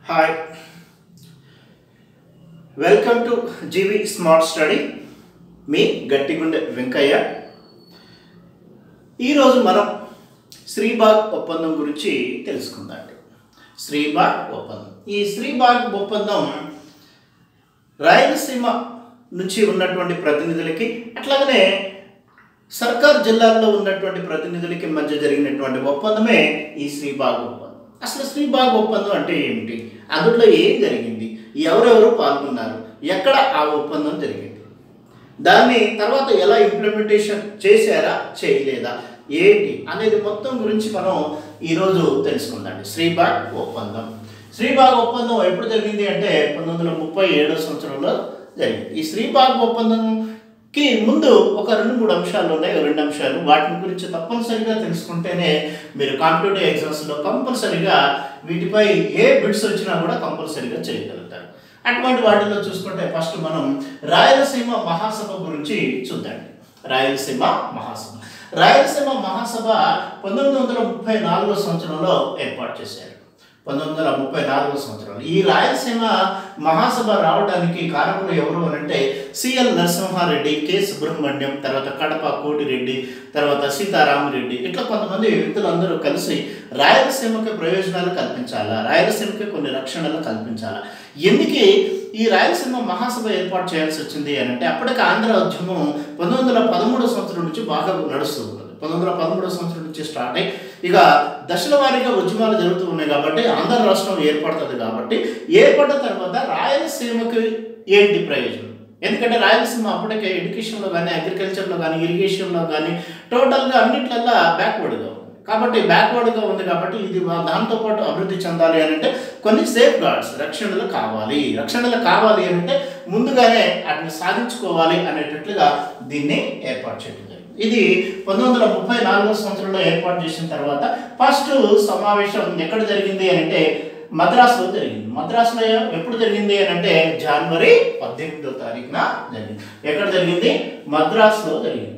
hi welcome to GV smart study మీ గట్టిగుండె వెంకయ్య ఈరోజు మనం శ్రీబాగ్ ఒప్పందం గురించి తెలుసుకుందాం శ్రీబాగ్ ఒప్పందం ఈ శ్రీబాగ్ ఒప్పందం రాయలసీమ నుంచి ఉన్నటువంటి ప్రతినిధులకి అట్లాగనే సర్కార్ జిల్లాల్లో ఉన్నటువంటి ప్రతినిధులకి మధ్య జరిగినటువంటి ఒప్పందమే ఈ శ్రీబాగ్ ఒప్పందం అసలు శ్రీబాగ్ ఒప్పందం అంటే ఏమిటి అందులో ఏం జరిగింది ఎవరెవరు పాల్గొన్నారు ఎక్కడ ఆ ఒప్పందం జరిగింది దాన్ని తర్వాత ఎలా ఇంప్లిమెంటేషన్ చేశారా చేయలేదా ఏంటి అనేది మొత్తం గురించి మనం ఈరోజు తెలుసుకుందాం శ్రీబాగ్ ఒప్పందం శ్రీబాగ్ ఒప్పందం ఎప్పుడు జరిగింది అంటే పంతొమ్మిది వందల ముప్పై ఏడో సంవత్సరంలో జరిగింది ఈ శ్రీబాగ్ ఒప్పందంకి ముందు ఒక రెండు మూడు అంశాలు ఉన్నాయి ఓ రెండు అంశాలు వాటిని గురించి తప్పనిసరిగా తెలుసుకుంటేనే మీరు కాంపిటేటివ్ ఎగ్జామ్స్లో కంపల్సరిగా వీటిపై ఏ బిడ్స్ వచ్చినా కూడా కంపల్సరిగా చేయగలుగుతారు అటువంటి వాటిలో చూసుకుంటే ఫస్ట్ మనం రాయలసీమ మహాసభ గురించి చూద్దాం రాయలసీమ మహాసభ రాయలసీమ మహాసభ పంతొమ్మిది వందల ముప్పై నాలుగో సంవత్సరంలో ఏర్పాటు చేశారు పంతొమ్మిది వందల ముప్పై నాలుగో సంవత్సరంలో ఈ రాయలసీమ మహాసభ రావడానికి కారకులు ఎవరు అని అంటే సిఎల్ నరసింహారెడ్డి కె సుబ్రహ్మణ్యం తర్వాత కడప కోటిరెడ్డి తర్వాత సీతారామరెడ్డి ఇట్లా కొంతమంది వ్యక్తులందరూ కలిసి రాయలసీమకి ప్రయోజనాలు కల్పించాలా రాయలసీమకి కొన్ని రక్షణలు కల్పించాలా ఎందుకు ఈ రాయలసీమ మహాసభ ఏర్పాటు చేయాల్సి వచ్చింది అని అంటే అప్పటికి ఆంధ్ర ఉద్యమం పంతొమ్మిది వందల పదమూడో సంవత్సరం నుంచి బాగా నడుస్తూ ఉన్నది పంతొమ్మిది వందల పదమూడో సంవత్సరం నుంచి స్టార్ట్ అయ్యి ఇక దశల వారీగా ఉద్యమాలు జరుగుతూ ఉన్నాయి కాబట్టి ఆంధ్ర రాష్ట్రం ఏర్పడుతుంది కాబట్టి ఏర్పడిన తర్వాత రాయలసీమకి ఏంటి ప్రయోజనం ఎందుకంటే రాయలసీమ అప్పటికే ఎడ్యుకేషన్లో కానీ అగ్రికల్చర్లో కానీ ఇరిగేషన్లో కానీ టోటల్గా అన్నిట్లల్లా బ్యాక్వర్డ్గా ఉంది కాబట్టి బ్యాక్వర్డ్గా ఉంది కాబట్టి ఇది మా- దాంతోపాటు అభివృద్ధి చెందాలి అని అంటే కొన్ని సేఫ్ గార్డ్స్ రక్షణలు కావాలి రక్షణలు కావాలి అని అంటే ముందుగానే వాటిని సాధించుకోవాలి అనేటట్లుగా దీన్ని ఏర్పాటు చేయడం జరిగింది ఇది పంతొమ్మిది వందల ముప్పై నాలుగో సంవత్సరంలో ఏర్పాటు చేసిన తర్వాత ఫస్ట్ సమావేశం ఎక్కడ జరిగింది అని అంటే మద్రాసులో జరిగింది మద్రాసులో ఎప్పుడు జరిగింది అని అంటే జనవరి పద్దెనిమిదో తారీఖున జరిగింది ఎక్కడ జరిగింది మద్రాసులో జరిగింది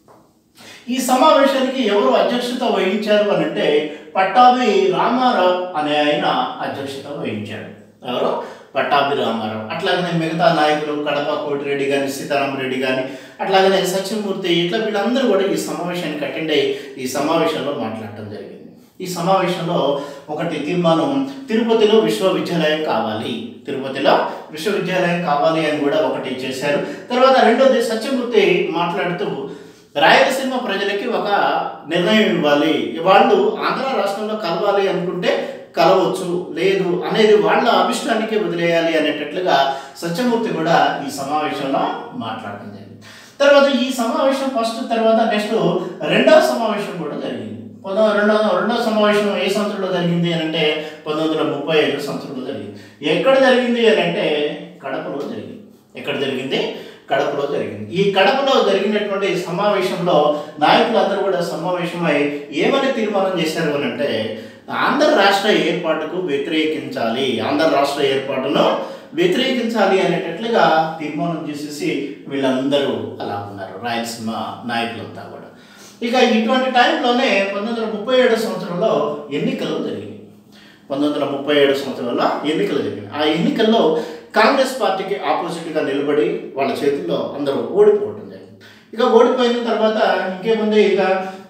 ఈ సమావేశానికి ఎవరు అధ్యక్షత వహించారు అని అంటే పట్టాభి రామారావు అనే ఆయన అధ్యక్షత వహించాడు ఎవరు పట్టాభి రామారావు అట్లాగనే మిగతా నాయకులు కడప కోటిరెడ్డి కానీ సీతారామరెడ్డి కానీ అట్లాగనే సత్యమూర్తి ఇట్లా వీళ్ళందరూ కూడా ఈ సమావేశానికి అటెండ్ అయ్యి ఈ సమావేశంలో మాట్లాడటం జరిగింది ఈ సమావేశంలో ఒకటి తీర్మానం తిరుపతిలో విశ్వవిద్యాలయం కావాలి తిరుపతిలో విశ్వవిద్యాలయం కావాలి అని కూడా ఒకటి చేశారు తర్వాత రెండోది సత్యమూర్తి మాట్లాడుతూ రాయలసీమ ప్రజలకి ఒక నిర్ణయం ఇవ్వాలి వాళ్ళు ఆంధ్ర రాష్ట్రంలో కలవాలి అనుకుంటే కలవచ్చు లేదు అనేది వాళ్ళ అభిష్టానికి వదిలేయాలి అనేటట్లుగా సత్యమూర్తి కూడా ఈ సమావేశంలో మాట్లాడడం జరిగింది తర్వాత ఈ సమావేశం ఫస్ట్ తర్వాత నెక్స్ట్ రెండవ సమావేశం కూడా జరిగింది పంతొమ్మిది రెండవ రెండవ సమావేశం ఏ సంవత్సరంలో జరిగింది అని అంటే పంతొమ్మిది వందల ముప్పై ఐదు సంవత్సరంలో జరిగింది ఎక్కడ జరిగింది అని అంటే కడపలో జరిగింది ఎక్కడ జరిగింది కడపలో జరిగింది ఈ కడపలో జరిగినటువంటి సమావేశంలో నాయకులందరూ కూడా సమావేశమై ఏమని తీర్మానం చేశారు అని అంటే ఆంధ్ర రాష్ట్ర ఏర్పాటుకు వ్యతిరేకించాలి ఆంధ్ర రాష్ట్ర ఏర్పాటును వ్యతిరేకించాలి అనేటట్లుగా తీర్మానం చేసేసి వీళ్ళందరూ అలా ఉన్నారు రాయలసీమ నాయకులంతా కూడా ఇక ఇటువంటి టైంలోనే పంతొమ్మిది వందల ముప్పై ఏడు సంవత్సరంలో ఎన్నికలు జరిగినాయి పంతొమ్మిది వందల ముప్పై ఏడు సంవత్సరంలో ఎన్నికలు జరిగినాయి ఆ ఎన్నికల్లో కాంగ్రెస్ పార్టీకి ఆపోజిట్గా నిలబడి వాళ్ళ చేతుల్లో అందరూ ఓడిపోవడం జరిగింది ఇక ఓడిపోయిన తర్వాత ఇంకేముంది ఇక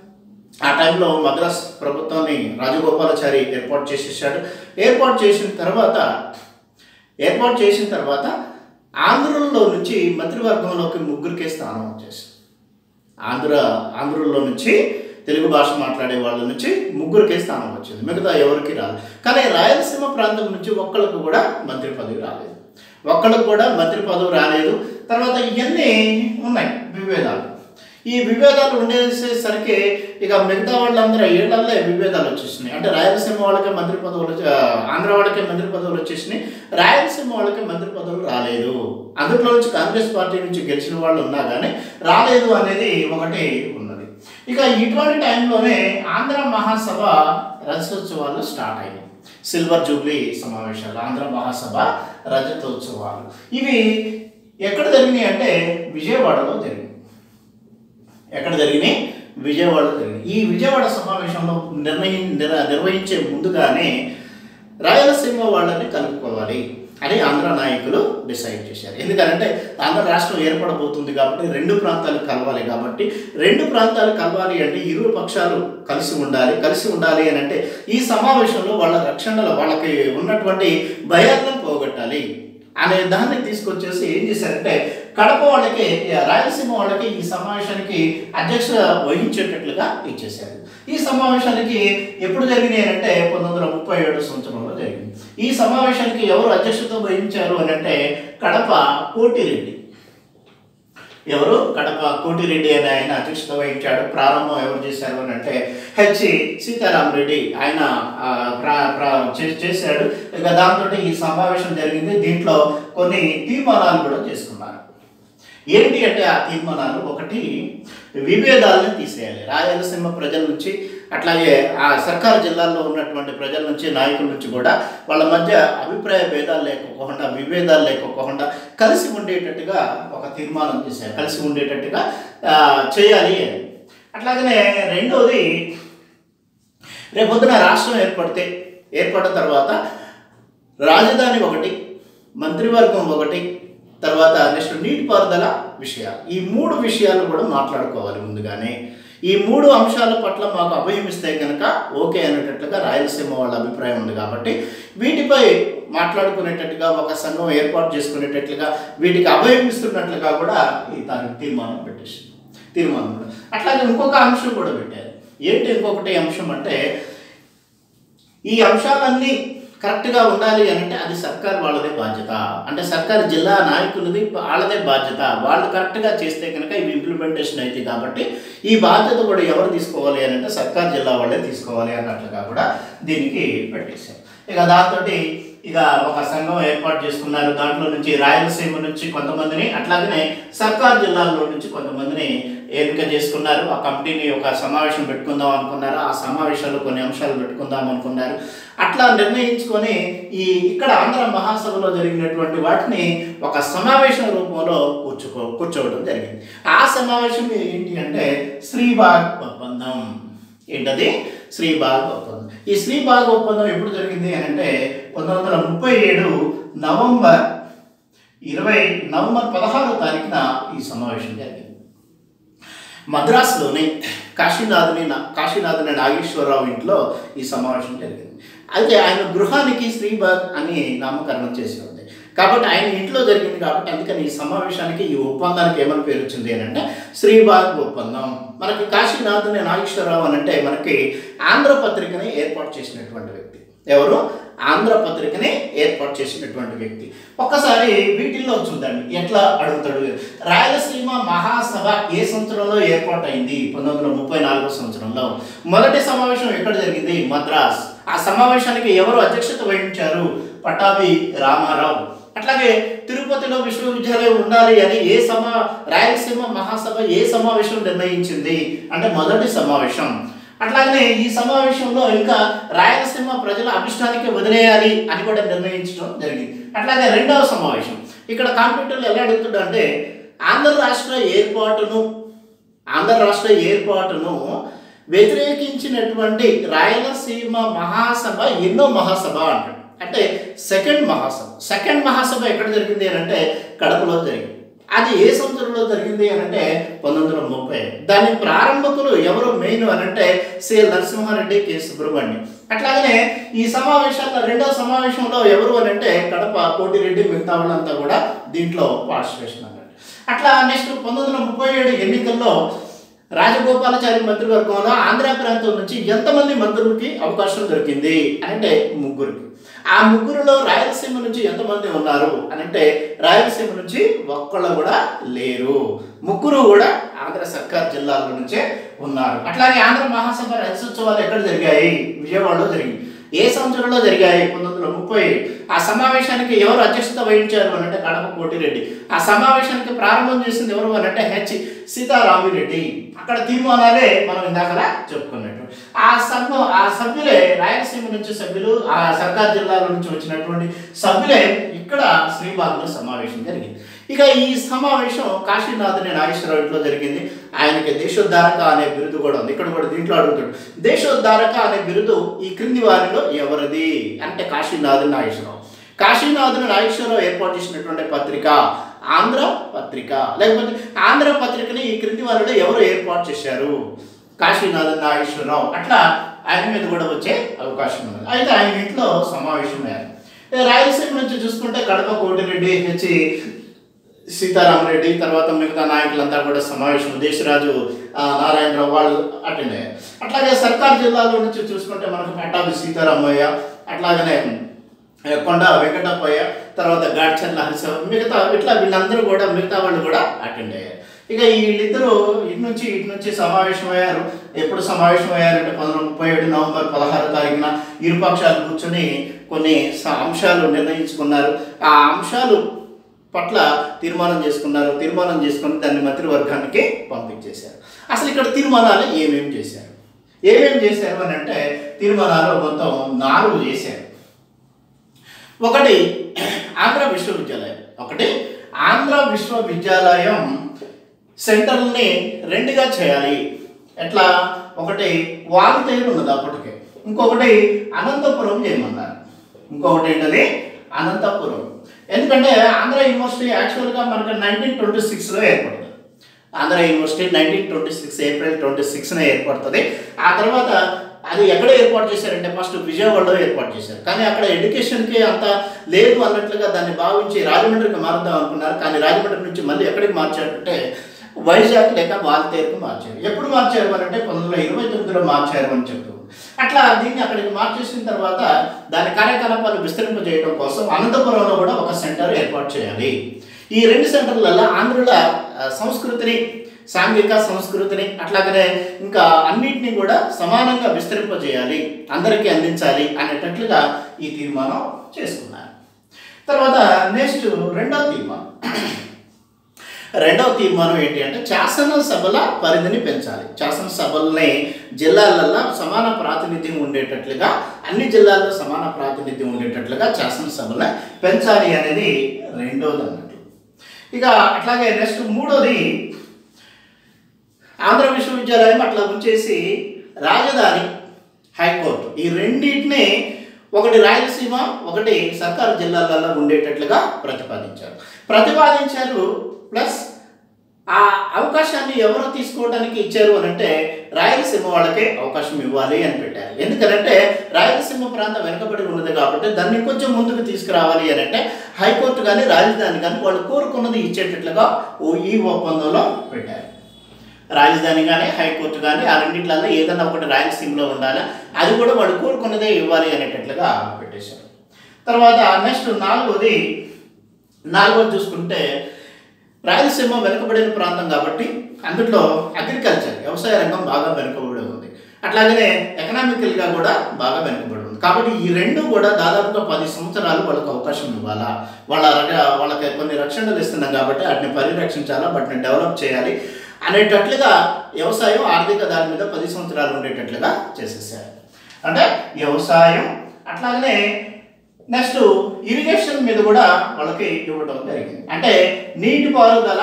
ఆ టైంలో మద్రాస్ ప్రభుత్వాన్ని రాజగోపాలాచారి ఏర్పాటు చేసేసాడు ఏర్పాటు చేసిన తర్వాత ఏర్పాటు చేసిన తర్వాత ఆంధ్రులలో నుంచి మంత్రివర్గంలోకి ముగ్గురికే స్థానం వచ్చేసింది ఆంధ్ర ఆంధ్రుల్లో నుంచి తెలుగు భాష మాట్లాడే వాళ్ళ నుంచి ముగ్గురికే స్థానం వచ్చింది మిగతా ఎవరికి రాలేదు కానీ రాయలసీమ ప్రాంతం నుంచి ఒక్కళ్ళకు కూడా మంత్రి పదవి రాలేదు ఒక్కళ్ళకు కూడా మంత్రి పదవి రాలేదు తర్వాత ఇవన్నీ ఉన్నాయి విభేదాలు ఈ విభేదాలు ఉండేసరికి ఇక మిగతా వాళ్ళందరూ ఏళ్ళల్లో విభేదాలు వచ్చేసినాయి అంటే రాయలసీమ వాళ్ళకే మంత్రి పదవులు వచ్చి- ఆంధ్ర వాళ్ళకే మంత్రి పదవులు వచ్చేసినాయి రాయలసీమ వాళ్ళకి మంత్రి పదవులు రాలేదు అందులో నుంచి కాంగ్రెస్ పార్టీ నుంచి గెలిచిన వాళ్ళు ఉన్నా కానీ రాలేదు అనేది ఒకటి ఉన్నది ఇక ఇటువంటి టైంలోనే ఆంధ్ర మహాసభ రజతోత్సవాలు స్టార్ట్ అయ్యాయి సిల్వర్ జూబ్లీ సమావేశాలు ఆంధ్ర మహాసభ రజతోత్సవాలు ఇవి ఎక్కడ జరిగినాయి అంటే విజయవాడలో జరిగింది ఎక్కడ జరిగినాయి విజయవాడలో జరిగింది ఈ విజయవాడ సమావేశంలో నిర్ణయం నిర్- నిర్వహించే ముందుగానే రాయలసీమ వాళ్ళని కలుపుకోవాలి అని ఆంధ్ర నాయకులు డిసైడ్ చేశారు ఎందుకంటే ఆంధ్ర రాష్ట్రం ఏర్పడబోతుంది కాబట్టి రెండు ప్రాంతాలు కలవాలి కాబట్టి రెండు ప్రాంతాలు కలవాలి అంటే ఇరు పక్షాలు కలిసి ఉండాలి కలిసి ఉండాలి అని అంటే ఈ సమావేశంలో వాళ్ళ రక్షణలో వాళ్ళకి ఉన్నటువంటి భయాలను పోగొట్టాలి అనే దాన్ని తీసుకొచ్చేసి ఏం చేశారంటే కడప వాళ్ళకి రాయలసీమ వాళ్ళకి ఈ సమావేశానికి అధ్యక్ష వహించేటట్లుగా ఇచ్చేశారు ఈ సమావేశానికి ఎప్పుడు జరిగినాయి అంటే పంతొమ్మిది వందల ముప్పై ఏడు సంవత్సరంలో జరిగింది ఈ సమావేశానికి ఎవరు అధ్యక్షత వహించారు అని అంటే కడప కోటిరెడ్డి ఎవరు కడప కోటిరెడ్డి అనే ఆయన అధ్యక్షత వహించాడు ప్రారంభం ఎవరు చేశారు అని అంటే హెచ్ సీతారామరెడ్డి ఆయన ఆ, ప్రా ప్రా చే- చేశాడు ఇక దాంతో ఈ సమావేశం జరిగింది దీంట్లో కొన్ని తీర్మానాలు కూడా చేసుకున్నారు ఏంటి అంటే ఆ తీర్మానాలు ఒకటి విభేదాలను తీసేయాలి రాయలసీమ ప్రజల నుంచి అట్లాగే ఆ సర్కారు జిల్లాల్లో ఉన్నటువంటి ప్రజల నుంచి నాయకుల నుంచి కూడా వాళ్ళ మధ్య అభిప్రాయ భేదాలు లేకపోకుండా విభేదాలు లేకపోకుండా కలిసి ఉండేటట్టుగా ఒక తీర్మానం చేశారు కలిసి ఉండేటట్టుగా ఆ, చేయాలి అని అట్లాగనే రెండవది రేపొద్దున రాష్ట్రం ఏర్పడితే ఏర్పడిన తర్వాత రాజధాని ఒకటి మంత్రివర్గం ఒకటి తర్వాత నెక్స్ట్ నీటిపారుదల విషయాలు ఈ మూడు విషయాలు కూడా మాట్లాడుకోవాలి ముందుగానే ఈ మూడు అంశాల పట్ల మాకు అభయమిస్తే కనుక ఓకే అనేటట్లుగా రాయలసీమ వాళ్ళ అభిప్రాయం ఉంది కాబట్టి వీటిపై మాట్లాడుకునేటట్టుగా ఒక సంఘం ఏర్పాటు చేసుకునేటట్లుగా వీటికి అభయమిస్తున్నట్లుగా కూడా ఈ తాను తీర్మానం పెట్టేసి తీర్మానం కూడా అట్లాగే ఇంకొక అంశం కూడా పెట్టారు ఏంటి ఇంకొకటి అంశం అంటే ఈ అంశాలన్నీ కరెక్ట్గా ఉండాలి అని అంటే అది సర్కార్ వాళ్ళదే బాధ్యత అంటే సర్కార్ జిల్లా నాయకులది వాళ్ళదే బాధ్యత వాళ్ళు కరెక్ట్గా చేస్తే కనుక ఇవి ఇంప్లిమెంటేషన్ అవుతాయి కాబట్టి ఈ బాధ్యత కూడా ఎవరు తీసుకోవాలి అని అంటే సర్కార్ జిల్లా వాళ్ళే తీసుకోవాలి అన్నట్లుగా కూడా దీనికి పెట్టేశారు ఇక దాంతో ఇక ఒక సంఘం ఏర్పాటు చేసుకున్నారు దాంట్లో నుంచి రాయలసీమ నుంచి కొంతమందిని అట్లాగనే సర్కార్ జిల్లాల్లో నుంచి కొంతమందిని ఎన్నిక చేసుకున్నారు ఆ కమిటీని ఒక సమావేశం పెట్టుకుందాం అనుకున్నారు ఆ సమావేశాల్లో కొన్ని అంశాలు పెట్టుకుందాం అనుకున్నారు అట్లా నిర్ణయించుకొని ఈ ఇక్కడ ఆంధ్ర మహాసభలో జరిగినటువంటి వాటిని ఒక సమావేశం రూపంలో కూర్చుకో కూర్చోవడం జరిగింది ఆ సమావేశం ఏంటి అంటే శ్రీబాగ్ ఒప్పందం ఏంటది శ్రీబాగ్ ఒప్పందం ఈ శ్రీబాగ్ ఒప్పందం ఎప్పుడు జరిగింది అని అంటే పంతొమ్మిది వందల ముప్పై ఏడు నవంబర్ ఇరవై నవంబర్ పదహారో తారీఖున ఈ సమావేశం జరిగింది మద్రాసులోని కాశీనాథుని నా- కాశీనాథుని నాగేశ్వరరావు ఇంట్లో ఈ సమావేశం జరిగింది అయితే ఆయన గృహానికి శ్రీబాగ్ అని నామకరణం చేసి ఉంది కాబట్టి ఆయన ఇంట్లో జరిగింది కాబట్టి అందుకని ఈ సమావేశానికి ఈ ఒప్పందానికి ఏమని పేరు వచ్చింది అని అంటే శ్రీబాగ్ ఒప్పందం మనకి కాశీనాథుని నాగేశ్వరరావు అని అంటే మనకి ఆంధ్రపత్రికని ఏర్పాటు చేసినటువంటి వ్యక్తి ఎవరు ఆంధ్రపత్రికని ఏర్పాటు చేసినటువంటి వ్యక్తి ఒక్కసారి వీటిల్లో చూద్దండి ఎట్లా అడుగుతాడు రాయలసీమ మహాసభ ఏ సంవత్సరంలో ఏర్పాటైంది పంతొమ్మిది వందల ముప్పై నాలుగో సంవత్సరంలో మొదటి సమావేశం ఎక్కడ జరిగింది మద్రాస్ ఆ సమావేశానికి ఎవరు అధ్యక్షత వహించారు పటాభి రామారావు అట్లాగే తిరుపతిలో విశ్వవిద్యాలయం ఉండాలి అని ఏ సమా రాయలసీమ మహాసభ ఏ సమావేశం నిర్ణయించింది అంటే మొదటి సమావేశం అట్లాగనే ఈ సమావేశంలో ఇంకా రాయలసీమ ప్రజల అభిష్టానికి వదిలేయాలి అని కూడా నిర్ణయించడం జరిగింది అట్లాగే రెండవ సమావేశం ఇక్కడ కాంప్యూటర్లో ఎలా అడుగుతుండ అంటే ఆంధ్ర రాష్ట్ర ఏర్పాటును ఆంధ్ర రాష్ట్ర ఏర్పాటును వ్యతిరేకించినటువంటి రాయలసీమ మహాసభ ఎన్నో మహాసభ అంటాడు అంటే సెకండ్ మహాసభ సెకండ్ మహాసభ ఎక్కడ జరిగింది అని అంటే కడపలో జరిగింది అది ఏ సంవత్సరంలో జరిగింది అని అంటే పంతొమ్మిది వందల ముప్పై దాని ప్రారంభకులు ఎవరు మెయిన్ అని అంటే సి నరసింహారెడ్డి కె సుబ్రహ్మణ్యం అట్లాగనే ఈ సమావేశాల్లో రెండవ సమావేశంలో ఎవరు అని అంటే కడప కోటిరెడ్డి మిగతా వాళ్ళంతా కూడా దీంట్లో పార్టిసిపేషన్ అన్నట్టు అట్లా నెక్స్ట్ పంతొమ్మిది వందల ముప్పై ఏడు ఎన్నికల్లో రాజగోపాలాచారి మంత్రివర్గంలో ఆంధ్ర ప్రాంతం నుంచి ఎంతమంది మంత్రులకి అవకాశం దొరికింది అని అంటే ముగ్గురికి ఆ ముగ్గురులో రాయలసీమ నుంచి ఎంతమంది ఉన్నారు అని అంటే రాయలసీమ నుంచి ఒక్కళ్ళు కూడా లేరు ముగ్గురు కూడా ఆంధ్ర సర్కార్ జిల్లాల నుంచే ఉన్నారు అట్లాగే ఆంధ్ర మహాసభ రజతోత్సవాలు ఎక్కడ జరిగాయి విజయవాడలో జరిగింది ఏ సంవత్సరంలో జరిగాయి పంతొమ్మిది వందల ముప్పై ఆ సమావేశానికి ఎవరు అధ్యక్షత వహించారు అని అంటే కడప కోటిరెడ్డి ఆ సమావేశానికి ప్రారంభం చేసింది ఎవరు అని అంటే హెచ్ సీతారామిరెడ్డి అక్కడ తీర్మానాలే మనం ఇందాకలా చెప్పుకున్నట్టు ఆ సంఘం ఆ సభ్యులే రాయలసీమ నుంచి సభ్యులు ఆ సర్కార్ జిల్లాల నుంచి వచ్చినటువంటి సభ్యులే ఇక్కడ శ్రీబాగులో సమావేశం జరిగింది ఇక ఈ సమావేశం కాశీనాథుని నాగేశ్వరరావు ఇంట్లో జరిగింది ఆయనకి దేశోద్ధారక అనే బిరుదు కూడా ఉంది ఇక్కడ కూడా దీంట్లో అడుగుతాడు దేశోద్ధారక అనే బిరుదు ఈ క్రింది వారిలో ఎవరిది అంటే కాశీనాథుని నాగేశ్వరరావు కాశీనాథుని నాగేశ్వరరావు ఏర్పాటు చేసినటువంటి పత్రిక ఆంధ్ర పత్రిక లేకపోతే ఆంధ్ర పత్రికని ఈ క్రింది వారిలో ఎవరు ఏర్పాటు చేశారు కాశీనాథన్ నాగేశ్వరరావు అట్లా ఆయన మీద కూడా వచ్చే అవకాశం ఉంది అయితే ఆయన ఇంట్లో సమావేశం అయ్యారు ఇక రాయలసీమ నుంచి చూసుకుంటే కడప కోటిరెడ్డి హెచ్ సీతారామరెడ్డి తర్వాత మిగతా నాయకులంతా కూడా సమావేశం దేశరాజు ఆ, నారాయణరావు వాళ్ళు అటెండ్ అయ్యారు అట్లాగే సర్కార్ జిల్లాలో నుంచి చూసుకుంటే మనకు పట్టాభి సీతారామయ్య అట్లాగనే ఆ, కొండ వెంకటప్పయ్య తర్వాత గాడ్చర్ల హరిశ మిగతా ఇట్లా వీళ్ళందరూ కూడా మిగతా వాళ్ళు కూడా అటెండ్ అయ్యారు ఇక వీళ్ళిద్దరూ ఇటు నుంచి ఇటు నుంచి సమావేశం అయ్యారు ఎప్పుడు సమావేశం అయ్యారంటే పంతొమ్మిది ముప్పై ఏడు నవంబర్ పదహారు తారీఖున ఇరుపక్షాలు కూర్చొని కొన్ని స- అంశాలు నిర్ణయించుకున్నారు ఆ అంశాలు పట్ల తీర్మానం చేసుకున్నారు తీర్మానం చేసుకుని దాన్ని మంత్రివర్గానికి పంపించేశారు అసలు ఇక్కడ తీర్మానాలు ఏమేమి చేశారు ఏమేమి చేశారు అని అంటే తీర్మానాలు మొత్తం నాలుగు చేశారు ఒకటి ఆంధ్ర విశ్వవిద్యాలయం ఒకటి ఆంధ్ర విశ్వవిద్యాలయం సెంటర్ని రెండుగా చేయాలి ఎట్లా ఒకటి వాగుతేరు ఉన్నది అప్పటికే ఇంకొకటి అనంతపురం చేయమన్నారు ఇంకొకటి ఏంటది అనంతపురం ఎందుకంటే ఆంధ్ర యూనివర్సిటీ యాక్చువల్గా మనకి నైన్టీన్ ట్వంటీ సిక్స్లో ఏర్పడుతుంది Andhra university nineteen twenty six April twenty సిక్స్న ఏర్పడుతుంది ఆ తర్వాత అది ఎక్కడ ఏర్పాటు చేశారంటే ఫస్ట్ విజయవాడలో ఏర్పాటు చేశారు కానీ అక్కడ ఎడ్యుకేషన్కి అంత లేదు అన్నట్లుగా దాన్ని భావించి రాజమండ్రికి మారుద్దాం అనుకున్నారు కానీ రాజమండ్రి నుంచి మళ్ళీ ఎక్కడికి మార్చారంటే వైజాగ్ లేక వాల్తేరుకు మార్చారు ఎప్పుడు మార్చారు అని అంటే పంతొమ్మిది వందల ఇరవై తొమ్మిదిలో మార్చారు అని చెప్తూ అట్లా దీన్ని అక్కడికి మార్చేసిన తర్వాత దాని కార్యకలాపాలు విస్తరింపజేయడం కోసం అనంతపురంలో కూడా ఒక సెంటర్ ఏర్పాటు చేయాలి ఈ రెండు సెంటర్లలో ఆంధ్రుల ఆ, సంస్కృతిని సాంఘిక సంస్కృతిని అట్లాగనే ఇంకా అన్నిటిని కూడా సమానంగా విస్తరింపజేయాలి అందరికీ అందించాలి అనేటట్లుగా ఈ తీర్మానం చేసుకున్నారు తర్వాత నెక్స్ట్ రెండవ తీర్మానం రెండవ తీర్మానం ఏంటి అంటే శాసనసభల పరిధిని పెంచాలి శాసనసభల్ని జిల్లాలలో సమాన ప్రాతినిధ్యం ఉండేటట్లుగా అన్ని జిల్లాల్లో సమాన ప్రాతినిధ్యం ఉండేటట్లుగా శాసనసభలను పెంచాలి అనేది రెండోది అన్నట్లు ఇక అట్లాగే నెక్స్ట్ మూడోది ఆంధ్ర విశ్వవిద్యాలయం అట్లా ఉంచేసి రాజధాని హైకోర్టు ఈ రెండింటిని ఒకటి రాయలసీమ ఒకటి సర్కారు జిల్లాలలో ఉండేటట్లుగా ప్రతిపాదించారు ప్రతిపాదించారు ప్లస్ ఆ అవకాశాన్ని ఎవరు తీసుకోవడానికి ఇచ్చారు అని అంటే రాయలసీమ వాళ్ళకే అవకాశం ఇవ్వాలి అని పెట్టారు ఎందుకంటే రాయలసీమ ప్రాంతం వెనుకబడి ఉన్నది కాబట్టి దాన్ని కొంచెం ముందుకు తీసుకురావాలి అని అంటే హైకోర్టు కానీ రాజధాని కానీ వాళ్ళు కోరుకున్నది ఇచ్చేటట్లుగా ఓ ఈ ఒప్పందంలో పెట్టారు రాజధాని కానీ హైకోర్టు కానీ ఆ రెండిట్లలో ఏదైనా ఒకటి రాయలసీమలో ఉండాలి అది కూడా వాళ్ళు కోరుకున్నదే ఇవ్వాలి అనేటట్లుగా పెట్టేశారు తర్వాత నెక్స్ట్ నాలుగోది నాలుగోది చూసుకుంటే రాయలసీమ వెనుకబడిన ప్రాంతం కాబట్టి అందులో అగ్రికల్చర్ వ్యవసాయ రంగం బాగా వెనుకబడి ఉంది అట్లాగనే ఎకనామికల్గా కూడా బాగా వెనుకబడి ఉంది కాబట్టి ఈ రెండు కూడా దాదాపుగా పది సంవత్సరాలు వాళ్ళకి అవకాశం ఇవ్వాలా వాళ్ళ రక- వాళ్ళకి కొన్ని రక్షణలు ఇస్తున్నాం కాబట్టి వాటిని పరిరక్షించాలా వాటిని డెవలప్ చేయాలి అనేటట్లుగా వ్యవసాయం ఆర్థిక దాని మీద పది సంవత్సరాలు ఉండేటట్లుగా చేసేసారు అంటే వ్యవసాయం అట్లాగనే నెక్స్ట్ ఇరిగేషన్ మీద కూడా వాళ్ళకి ఇవ్వడం జరిగింది అంటే నీటిపారుదల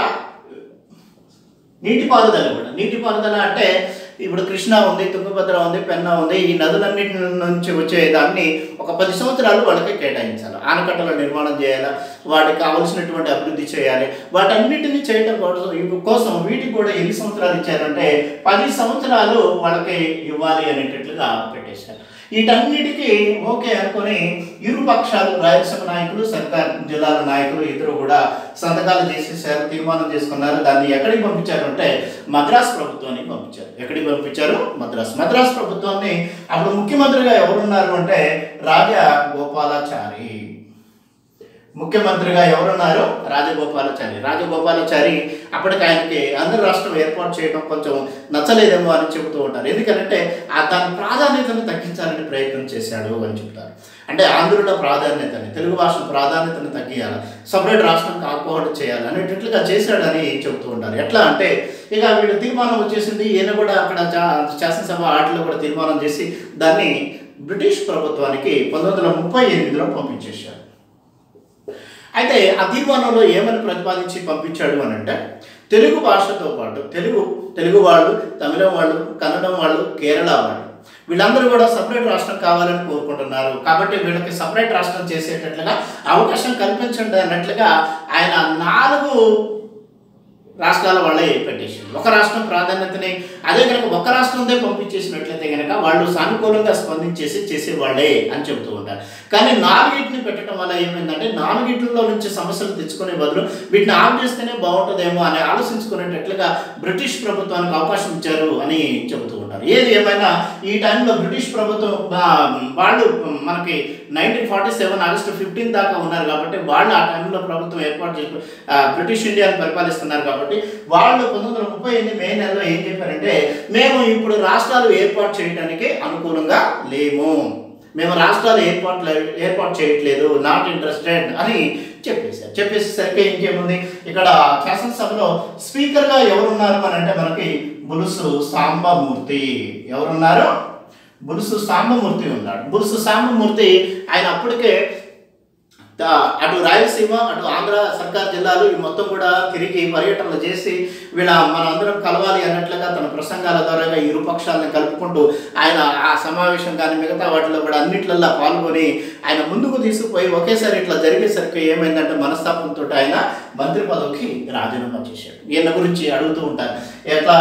నీటిపారుదల కూడా నీటిపారుదల అంటే ఇప్పుడు కృష్ణ ఉంది తుంగభద్ర ఉంది పెన్నా ఉంది ఈ నదులన్నిటి నుంచి వచ్చే దాన్ని ఒక పది సంవత్సరాలు వాళ్ళకి కేటాయించాలి ఆనకట్టల నిర్మాణం చేయాలి వాటికి కావలసినటువంటి అభివృద్ధి చేయాలి వాటన్నిటిని చేయడం కోసం ఇవి కోసం వీటికి కూడా ఎన్ని సంవత్సరాలు ఇచ్చారంటే పది సంవత్సరాలు వాళ్ళకి ఇవ్వాలి అనేటట్లుగా పెట్టేశారు వీటన్నిటికీ ఓకే అనుకొని ఇరు పక్షాలు రాయలసీమ నాయకులు సర్కార్ జిల్లాల నాయకులు ఇద్దరు కూడా సంతకాలు చేసేసారు తీర్మానం చేసుకున్నారు దాన్ని ఎక్కడికి పంపించారు అంటే మద్రాస్ ప్రభుత్వానికి పంపించారు ఎక్కడికి పంపించారు మద్రాస్ మద్రాస్ ప్రభుత్వాన్ని అప్పుడు ముఖ్యమంత్రిగా ఎవరున్నారు అంటే రాజా గోపాలాచారి ముఖ్యమంత్రిగా ఎవరున్నారు రాజగోపాలాచారి రాజగోపాలాచారి అప్పటికి ఆయనకి ఆంధ్ర రాష్ట్రం ఏర్పాటు చేయడం కొంచెం నచ్చలేదేమో అని చెబుతూ ఉంటారు ఎందుకంటే ఆ దాని ప్రాధాన్యతను తగ్గించాలని ప్రయత్నం చేశాడు అని చెప్తారు అంటే ఆంధ్రుల ప్రాధాన్యతని తెలుగు భాష ప్రాధాన్యతను తగ్గియాలి సపరేట్ రాష్ట్రం కాకపోవడం చేయాలి అనేటట్లుగా చేశాడని చెబుతూ ఉంటారు ఎట్లా అంటే ఇక వీళ్ళు తీర్మానం వచ్చేసింది ఈయన కూడా అక్కడ చా- శాసనసభ ఆటలో కూడా తీర్మానం చేసి దాన్ని బ్రిటిష్ ప్రభుత్వానికి పంతొమ్మిది వందల ముప్పై ఎనిమిదిలో పంపించేశారు అయితే ఆ తీర్మానంలో ఏమని ప్రతిపాదించి పంపించాడు అని అంటే తెలుగు భాషతో పాటు తెలుగు తెలుగు వాళ్ళు తమిళం వాళ్ళు కన్నడం వాళ్ళు కేరళ వాళ్ళు వీళ్ళందరూ కూడా సపరేట్ రాష్ట్రం కావాలని కోరుకుంటున్నారు కాబట్టి వీళ్ళకి సపరేట్ రాష్ట్రం చేసేటట్లుగా అవకాశం కల్పించండి అన్నట్లుగా ఆయన నాలుగు రాష్ట్రాల వాళ్ళే పెట్టేసింది ఒక రాష్ట్రం ప్రాధాన్యతని అదే కనుక ఒక రాష్ట్రందే పంపించేసినట్లయితే కనుక వాళ్ళు సానుకూలంగా స్పందించేసి చేసేవాళ్ళే అని చెబుతూ ఉంటారు కానీ నాలుగిటిని పెట్టడం వల్ల ఏమైందంటే నాలుగిట్లలో నుంచి సమస్యలు తెచ్చుకునే బదులు వీటిని ఆఫ్ చేస్తేనే బాగుంటుందేమో అని ఆలోచించుకునేటట్లుగా బ్రిటిష్ ప్రభుత్వానికి అవకాశం ఇచ్చారు అని చెబుతూ ఉంటారు ఏది ఏమైనా ఈ టైంలో బ్రిటిష్ ప్రభుత్వం ఆ, వాళ్ళు మనకి nineteen forty seven August fifteen దాకా ఉన్నారు కాబట్టి వాళ్ళు ఆ టైంలో ప్రభుత్వం ఏర్పాటు చేసి ఆ, బ్రిటిష్ ఇండియాని పరిపాలిస్తున్నారు కాబట్టి వాళ్ళు పంతొమ్మిది వందల ముప్పై ఎనిమిది మే నెలలో ఏం చెప్పారంటే మేము ఇప్పుడు రాష్ట్రాలు ఏర్పాటు చేయడానికి అనుకూలంగా లేము మేము రాష్ట్రాలు ఏర్పాటు ఏర్పాటు చేయట్లేదు నాట్ ఇంట్రెస్టెడ్ అని చెప్పేశారు చెప్పేసేసరికి ఇంకేముంది ఇక్కడ శాసనసభలో స్పీకర్గా ఎవరున్నారు అని అంటే మనకి బులుసు సాంబమూర్తి ఎవరున్నారు బులుసు సాంబమూర్తి ఉన్నాడు బులుసు సాంబమూర్తి ఆయన అప్పటికే త- అటు రాయలసీమ అటు ఆంధ్ర సర్కార్ జిల్లాలు ఈ మొత్తం కూడా తిరిగి పర్యటనలు చేసి వీళ్ళ మనందరం కలవాలి అన్నట్లుగా తన ప్రసంగాల ద్వారా ఇరు పక్షాలను కలుపుకుంటూ ఆయన ఆ సమావేశం కానీ మిగతా వాటిలో కూడా అన్నిట్లల్లో పాల్గొని ఆయన ముందుకు తీసుకుపోయి ఒకేసారి ఇట్లా జరిగేసరికి ఏమైందంటే మనస్తాపంతో ఆయన మంత్రి పదవికి రాజీనామా చేశాడు ఈయన గురించి అడుగుతూ ఉంటారు ఎట్లా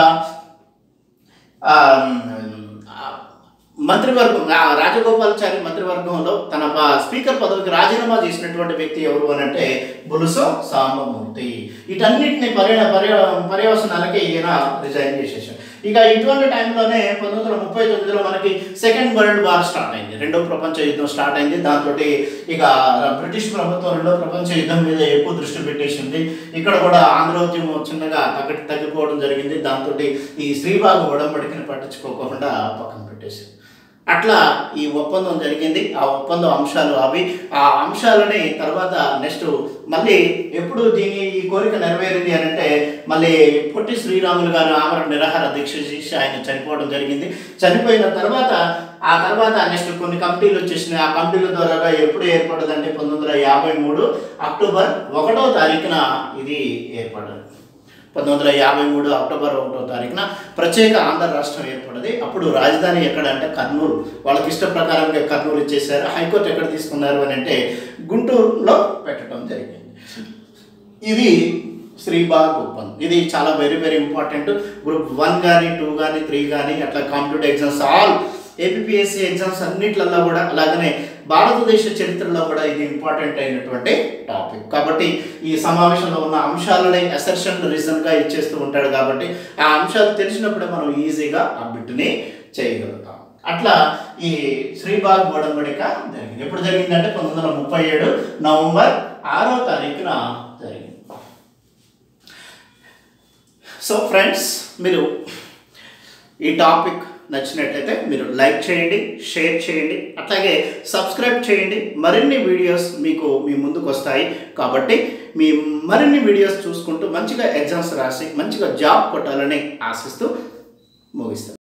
ఆ, ఆ, మంత్రివర్గం ఆ రాజగోపాలాచారి మంత్రివర్గంలో తన ప- స్పీకర్ పదవికి రాజీనామా చేసినటువంటి వ్యక్తి ఎవరు అని అంటే బులుసు సాంబమూర్తి వీటన్నిటిని పర్య పర్య పర్యవసనాలకి ఈయన రిజైన్ చేసేసాడు ఇక ఇటువంటి టైంలోనే పంతొమ్మిది వందల ముప్పై తొమ్మిదిలో మనకి సెకండ్ వరల్డ్ వార్ స్టార్ట్ అయింది రెండో ప్రపంచ యుద్ధం స్టార్ట్ అయింది దాంతో ఇక బ్రిటిష్ ప్రభుత్వం రెండో ప్రపంచ యుద్ధం మీద ఎక్కువ దృష్టి పెట్టేసింది ఇక్కడ కూడా ఆంధ్రోద్యమం చిన్నగా తగ్గ తగ్గిపోవడం జరిగింది దాంతో ఈ శ్రీబాగు ఉడంబడికని పట్టించుకోకుండా పక్కన పెట్టేసింది అట్లా ఈ ఒప్పందం జరిగింది ఆ ఒప్పందం అంశాలు అవి ఆ అంశాలని తర్వాత నెక్స్ట్ మళ్ళీ ఎప్పుడు దీని ఈ కోరిక నెరవేరింది అని అంటే మళ్ళీ పొట్టి శ్రీరాములు గారు ఆమరణ నిరాహార దీక్ష చేసి ఆయన చనిపోవడం జరిగింది చనిపోయిన తర్వాత ఆ తర్వాత నెక్స్ట్ కొన్ని కమిటీలు వచ్చేసినాయి ఆ కమిటీల ద్వారా ఎప్పుడు ఏర్పడదంటే పంతొమ్మిది వందల యాభై మూడు అక్టోబర్ ఒకటో తారీఖున ఇది ఏర్పడింది పంతొమ్మిది వందల యాభై మూడు అక్టోబర్ ఒకటో తారీఖున ప్రత్యేక ఆంధ్ర రాష్ట్రం ఏర్పడింది అప్పుడు రాజధాని ఎక్కడ అంటే కర్నూలు వాళ్ళకి ఇష్ట ప్రకారంగా కర్నూలు ఇచ్చేసారు హైకోర్టు ఎక్కడ తీసుకున్నారు అని అంటే గుంటూరులో పెట్టడం జరిగింది ఇది శ్రీబాగ్ ఒప్పందం ఇది చాలా very very important group one కానీ టూ కానీ త్రీ కానీ అట్లా competitive exams all APSC exams అన్నిట్లలో కూడా అలాగనే భారతదేశ చరిత్రలో కూడా ఇది ఇంపార్టెంట్ అయినటువంటి టాపిక్ కాబట్టి ఈ సమావేశంలో ఉన్న అంశాలని అసెర్షన్ రీజన్గా ఇచ్చేస్తూ ఉంటాడు కాబట్టి ఆ అంశాలు తెలిసినప్పుడే మనం ఈజీగా ఆ బిట్టుని చేయగలుగుతాం అట్లా ఈ శ్రీబాగ్ ఒడంబడిక జరిగింది ఎప్పుడు జరిగిందంటే పంతొమ్మిది వందల ముప్పై ఏడు నవంబర్ ఆరో తారీఖున జరిగింది సో ఫ్రెండ్స్ మీరు ఈ టాపిక్ నచ్చినట్లయితే మీరు లైక్ చేయండి షేర్ చేయండి అట్లాగే సబ్స్క్రైబ్ చేయండి మరిన్ని వీడియోస్ మీకు మీ ముందుకు వస్తాయి కాబట్టి మీ మరిన్ని వీడియోస్ చూసుకుంటూ మంచిగా ఎగ్జామ్స్ రాసి మంచిగా జాబ్ కొట్టాలని ఆశిస్తూ ముగిస్తాను